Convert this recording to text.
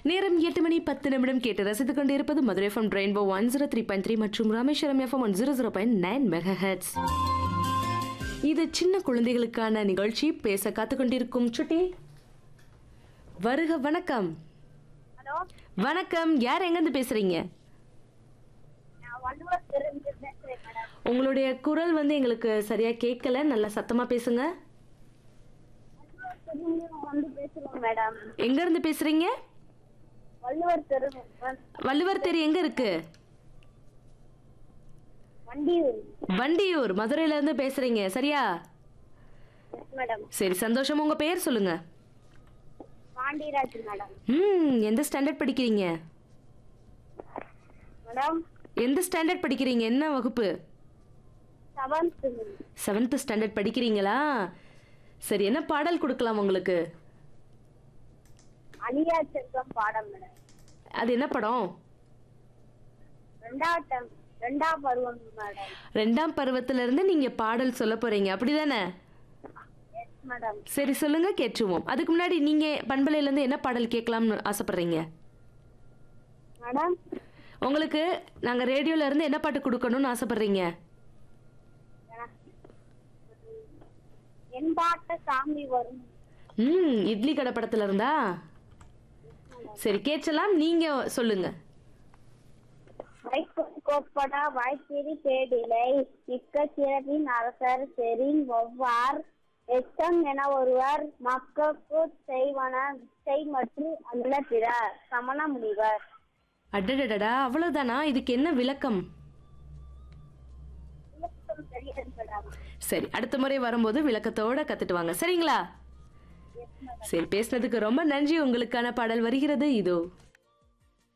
நேரம் எட்டு மணி பத்து நிமிடம் கேட்டு ரசித்துக் கொண்டிருப்பது Madurai FM rainbow one zero three point three மற்றும் Rameswaram FM one zero zero point nine megahertz இது சின்ன குழந்தைகளுக்கான நிகழ்ச்சி பேச காத்துக்கொண்டிருக்கும் சுட்டி வருக வணக்கம் ஹலோ வணக்கம் யார் எங்கேருந்து பேசுறீங்க நான் வள்ளுவர் தெரிஞ்சு பேசுறேன் மேடம் உங்களுடைய குரல் வந்து எங்களுக்கு சரியா கேட்கல நல்லா சத்தமா பேசுங்க வள்ளுவர் தெரிஞ்சு வந்து பேசுறோம் மேடம் எங்க இருந்து பேசுறீங்க வள்ளுவர் தெரு வள்ளுவர் தெரு எங்க இருக்கு வண்டியூர் வண்டியூர் மதுரையில இருந்து பேசுறீங்க சரியா எஸ் மேடம் சரி சந்தோஷம் உங்க பேர் சொல்லுங்க பாண்டியராஜ் மேடம் ம் எந்த ஸ்டாண்டர்ட் படிக்கிறீங்க மேடம் எந்த ஸ்டாண்டர்ட் படிக்கிறீங்க என்ன வகுப்பு செவன்த் செவன்த் ஸ்டாண்டர்ட் படிக்கிறீங்களா சரி என்ன பாடல் கொடுக்கலாம் உங்களுக்கு அழியா செல்வம் பாடம் மேடம் அது என்ன படம் ரெண்டாட்டம் ரெண்டாம் பருவம் மேடம் ரெண்டாம் பருவத்துல இருந்து நீங்க பாடல் சொல்ல போறீங்க அப்படிதானே எஸ் மேடம் சரி சொல்லுங்க கேட்டுருவோம் அதுக்கு முன்னாடி நீங்க பண்பலையில இருந்து என்ன பாடல் கேட்கலாம்னு ஆசைப்படுறீங்க மேடம் உங்களுக்கு நாங்க ரேடியோல இருந்து என்ன பாட்டு கொடுக்கணும்னு ஆசைப்படுறீங்க என் பாட்ட சாமி வரும் ம் இட்லி கடை படத்துல இருந்தா சரி கேட்கலாம் நீங்க சொல்லுங்க கோப்படா வாய்ப்பிரி பேடிலை மிக்க சிறப்பின் அரசர் செரின் ஒவ்வார் எச்சம் என ஒருவர் மக்களுக்கு செய்வன செய் மற்றும் அல்ல பிறர் சமண முனிவர் அடடடடா அவ்வளவுதானா இதுக்கு என்ன விளக்கம் விளக்கம் தெரியாது மேடம். சரி அடுத்த முறை வரும்போது விளக்கத்தோட கத்துட்டு வாங்க சரிங்களா சரி பேசுனதுக்கு ரொம்ப நன்றி உங்களுக்கான பாடல் வருகிறது இதோ